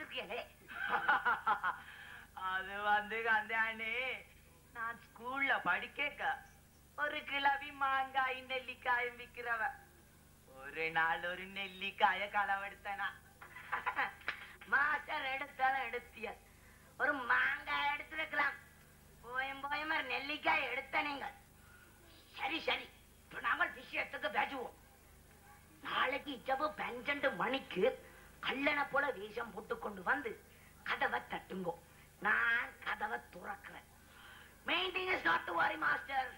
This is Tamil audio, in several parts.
பாத்துருக்கீங்களே அது வந்து கந்தானே நான் ஸ்கூல்ல படிக்க ஒரு கிளவி மாங்காய் நெல்லிக்காயும் விக்கிறவ ஒரு நாள் ஒரு நெல்லிக்காய களவெடுத்தனா மாஸ்டர் எடுத்தாலும் எடுத்திய ஒரு மாங்காய் எடுத்திருக்கலாம் போயும் போயும் ஒரு நெல்லிக்காய் எடுத்த நீங்கள் சரி சரி இப்ப நாங்கள் விஷயத்துக்கு பேசுவோம் நாளைக்கு இரவு பன்னெண்டு மணிக்கு கல்லணை போல வேஷம் போட்டு கொண்டு வந்து கதவை தட்டுங்கோ நான் கதவை துறக்கிறேன் main thing is not to worry master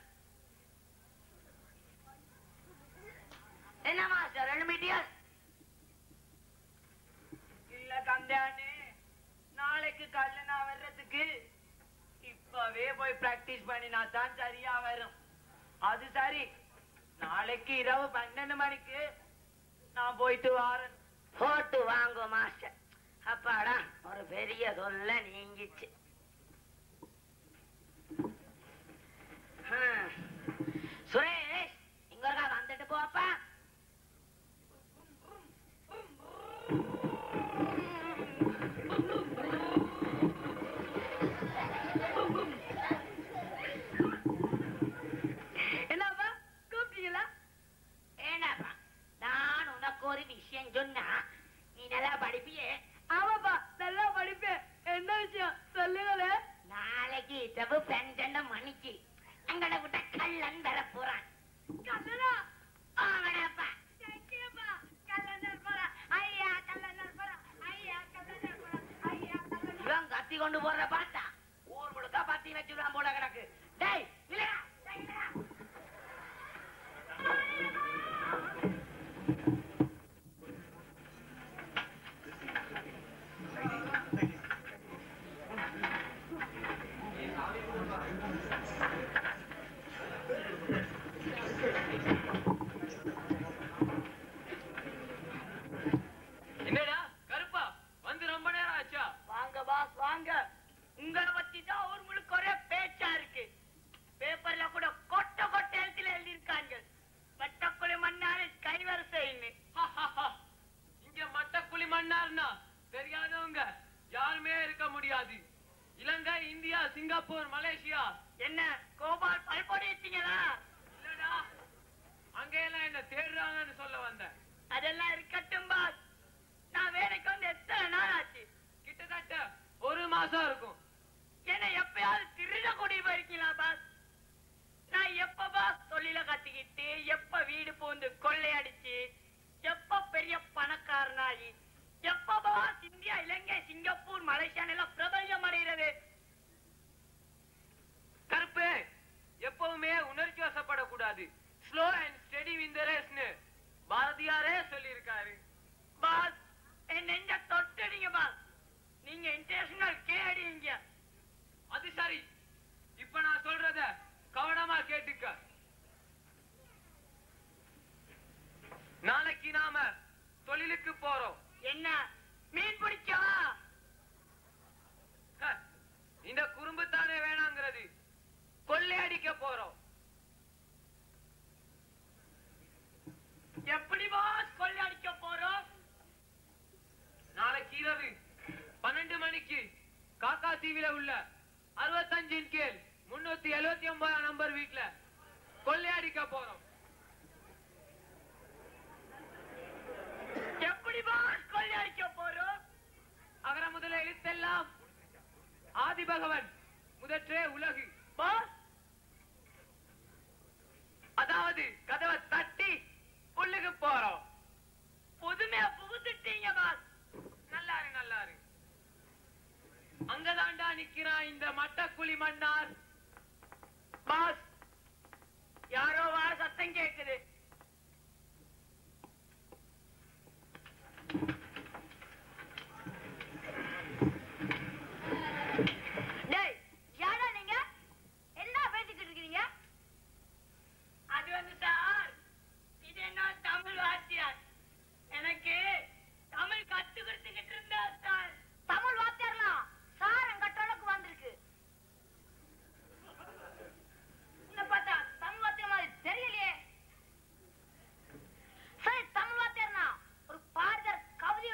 என்ன மாஸ்டர் எழுமிட்டியா இல்ல கந்தானே நாளைக்கு கல்லனா வர்றதுக்கு இப்பவே போய் பிராக்டிஸ் பண்ணினா தான் சரியா வரும் அது சரி நாளைக்கு இரவு பன்னெண்டு மணிக்கு நான் போயிட்டு வாரேன் போட்டு வாங்கோ மாஸ்டர் அப்பாடா ஒரு பெரிய தொல்லை நீங்கிச்சு ஹம். சுரேஷ் இங்க இருக்கா வந்துட்டு போப்பா என்னப்பா கூப்பிட்டீங்களா ஏனாப்பா நான் உனக்கு ஒரு விஷயம் சொன்னா நீ நல்லா படிப்பியே ஆமாப்பா நல்லா படிப்பேன் என்ன விஷயம் சொல்லுங்களே நாளைக்கு இரவு பன்னெண்டு மணிக்கு அங்கட விட்ட கள்ளன் தர போறான் கல்லனா ஆவணப்பா இவன் கத்தி கொண்டு போற பார்த்தா ஊர் முழுக்க பத்தி வச்சுடுவான் போல கிடக்கு டேய் இல்லடா டேய், இல்லடா. என்னடா கருப்பா வந்து ரொம்ப நேரம் ஆச்சா வாங்க பாஸ் வாங்க உங்களை பத்தி தான் ஊர் முழுக்க ஒரே பேச்சா இருக்கு பேப்பர்ல கூட கொட்ட கொட்ட எழுத்துல எழுதியிருக்காங்க வெட்டக்குழி மண்ணாரு கைவரிசைன்னு இங்க மட்டக்குழி மன்னார்னா தெரியாதவங்க யாருமே இருக்க முடியாது இலங்கை இந்தியா சிங்கப்பூர் மலேசியா என்ன கோபால் பல்பொடி வச்சீங்களா இல்லடா அங்க எல்லாம் என்ன தேடுறாங்கன்னு சொல்ல வந்தேன் அதெல்லாம் இருக்கட்டும் பாஸ் நான் வேலைக்கு வந்து எத்தனை நாள் ஆச்சு கிட்டத்தட்ட ஒரு மாசம் இருக்கும் என்ன எப்பயாவது திருட கூடி போயிருக்கீங்களா பாஸ் நான் எப்ப பாஸ் தொழில கத்துக்கிட்டு எப்ப வீடு பூந்து கொள்ளையடிச்சு எப்ப பெரிய பணக்காரனாகி எப்ப பாஸ் இந்தியா இலங்கை சிங்கப்பூர் மலேசியான் எல்லாம் பிரபஞ்சம் அடைகிறது கருப்பு எப்பவுமே உணர்ச்சி வசப்படக்கூடாது slow and steady win the ரேஸ்னு பாரதியாரே சொல்லியிருக்காரு பாஸ் என் நெஞ்ச தொட்டுடுங்க பாஸ் நீங்க இன்டர்நேஷனல் கேடிங்க அது சரி இப்ப நான் சொல்றத கவனமா கேட்டுக்க நாளைக்கு நாம தொழிலுக்கு போறோம் என்ன மீன் பிடிக்கவா ஹ, இந்த குறும்பு தானே வேணாங்கிறது கொள்ளையடிக்க போறோம் எப்படி பாஸ் கொள்ளையடிக்க போறோம் நாளைக்கு இரவு பன்னெண்டு மணிக்கு காக்கா தீவில உள்ள அறுபத்தஞ்சின் கீழ் முன்னூத்தி எழுபத்தி ஒன்பதாம் நம்பர் வீட்டுல கொள்ளையடிக்க போறோம் எப்படி பாஸ் கொள்ளையடிக்க போறோம் அகர முதல எழுத்தெல்லாம் ஆதி பகவன் முதற்றே உலகு பாஸ் அதாவது கதவை தட்டி உள்ளுக்கு போறோம் புதுமையா புகுத்துட்டீங்க பாஸ் நல்லாரு நல்லாரு அங்கதாண்டா நிக்கிறான் இந்த மட்டக்குழி மன்னார் பாஸ் யாரோ வார சத்தம் கேக்குது டேய் யாரா நீங்க என்ன பேசிக்கிட்டு இருக்கீங்க அது வந்து சார் இது என்ன தமிழ் வாத்தியார் எனக்கு தமிழ் கத்து கொடுத்துக்கிட்டு இருந்தா சார் தமிழ் வாத்தியார்லாம் சாரம் கட்டளக்கு வந்திருக்கு என்ன பார்த்தா தமிழ் வாத்தியார் மாதிரி தெரியலையே சரி தமிழ் வாத்தியார்னா ஒரு பாரதியார் கவிதை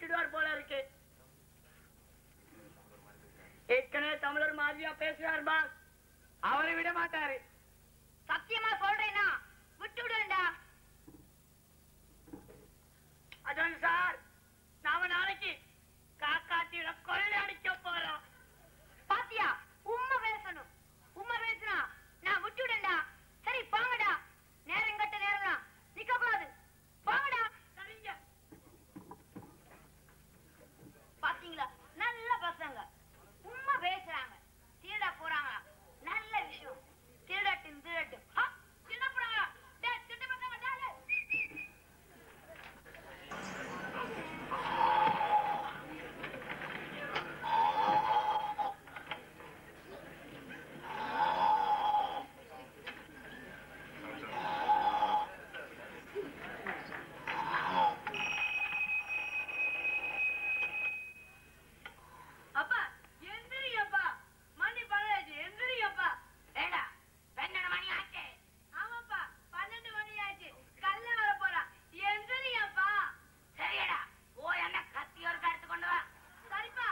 விட்டுடுவார் போல இருக்கு ஏற்கனவே தமிழர் மாதிரியா பேசுறார் பாஸ் அவரை விட மாட்டாரு சத்தியமா சொல்றேனா விட்டு விடுவேன்டா அதான் சார் நாம நாளைக்கு காக்காத்தியில கொள்ளை அடிக்க போறோம் பாத்தியா உண்மை பேசணும் உண்மை பேசுனா நான் விட்டு விடுவேன்டா சரி போங்கடா நேரம் கட்ட நேரம் தான் நிக்க கூடாது போங்கடா சரிங்க பாத்தீங்களா நல்ல பசங்க உண்மை பேசுறாங்க திருட போறாங்க நல்ல விஷயம் திருடட்டும் திருடட்டும் ஆ, திருட போறாங்களா டேய், திருட்டு பசங்க, டேய், டேய். அப்பா எந்திரியப்பா மணி பழையாச்சு எந்திரியப்பா ஏண்டா, பன்னெண்டு மணி ஆச்சு. ஆமாப்பா பன்னெண்டு மணி ஆச்சு கல்ல வர போறா எந்திரியப்பா சரியாடா, போய் அந்த கத்தி ஒரு எடுத்து கொண்டு வா. சரிப்பா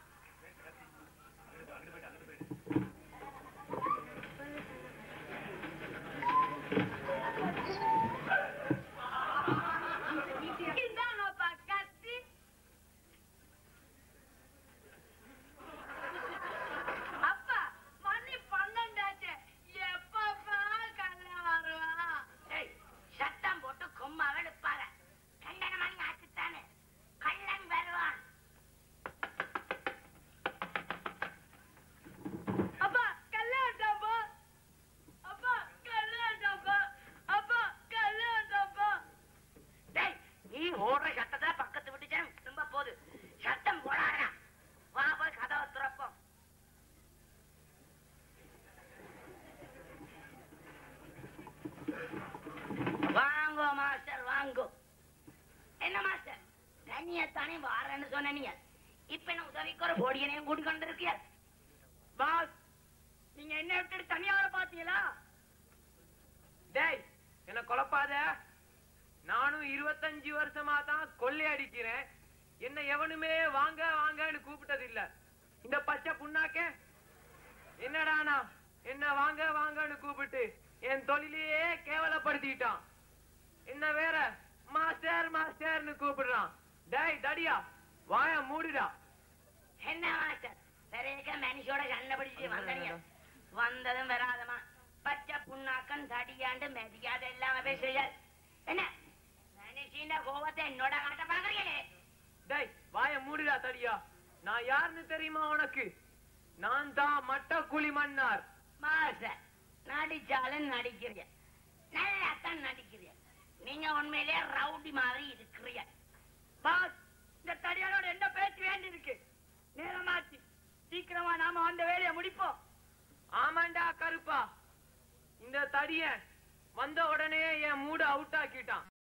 இந்தாங்கப்பா கத்தி அப்பா மணி பன்னெண்டாச்சு எப்பப்பா கல்ல வருவா டேய், சத்தம் போட்டு கொம்மாவை இழுப்பாத. பன்னெண்டு மணி ஆச்சுத்தானே. கள்ளன் வருவான். அப்பா கல்யாணம்ப்பா அப்பா கல்யாணம்ப்பா அப்பா கல்யாணம்ப்பா டேய், நீ ஓடுற சத்தத்துல பக்கத்து வீட்டு ஜனம் திரும்ப போகுது. சத்தம் போடாதடா. வா போய் கதவை திறப்போம். வாங்கோ மாஸ்டர் வாங்கோ என்ன மாஸ்டர் தண்ணியத்தானே வாரேன்னு சொன்ன நீங்க இப்ப என்ன உதவிக்கு ஒரு பொடியனையும் கூட்டிக் கொண்டு இருக்கியா பாஸ் நீங்க என்ன விட்டுட்டு தனியா வர பாத்தீங்களா டேய் என்ன குழப்பாத நானும் இருபத்தஞ்சு வருஷமா தான் கொள்ளை அடிக்கிறேன் என்ன எவனுமே வாங்க வாங்கன்னு கூப்பிட்டது இல்ல இந்த பச்சை புண்ணாக்க என்னடானா என்ன வாங்க வாங்கன்னு கூப்பிட்டு என் தொழிலையே கேவலப்படுத்திட்டான் என்ன வேற மாஸ்டர் மாஸ்டர்னு கூப்பிடுறான் டேய் தடியா வாய மூடுடா என்ன மாஸ்டர் சரிக்க மனுஷோட சண்டை பிடிச்சு வந்தீங்க வந்ததும் வராதமா பச்சை புண்ணாக்கன் தடியாண்டு மெதிக்காத இல்லாம பேசுறீங்க என்ன மனுஷின் கோபத்தை என்னோட காட்ட பாக்குறீங்களே டேய் வாய மூடுடா தடியா நான் யாருன்னு தெரியுமா உனக்கு நான் தான் மட்ட குழி மன்னார் மாஸ்டர் நடிச்சாலும் நடிக்கிறீங்க நல்லா தான் நடிக்கிறீங்க நீங்க உண்மையிலேயே ரவுடி மாதிரி இருக்கிறீங்க பாஸ் இந்த தடியானோட என்ன பேச்சு வேண்டி இருக்கு நேரமாச்சு சீக்கிரமா நாம அந்த வேலையை முடிப்போம் ஆமாண்டா கருப்பா இந்த தடிய வந்த உடனே என் மூடு அவுட் ஆக்கிட்டான்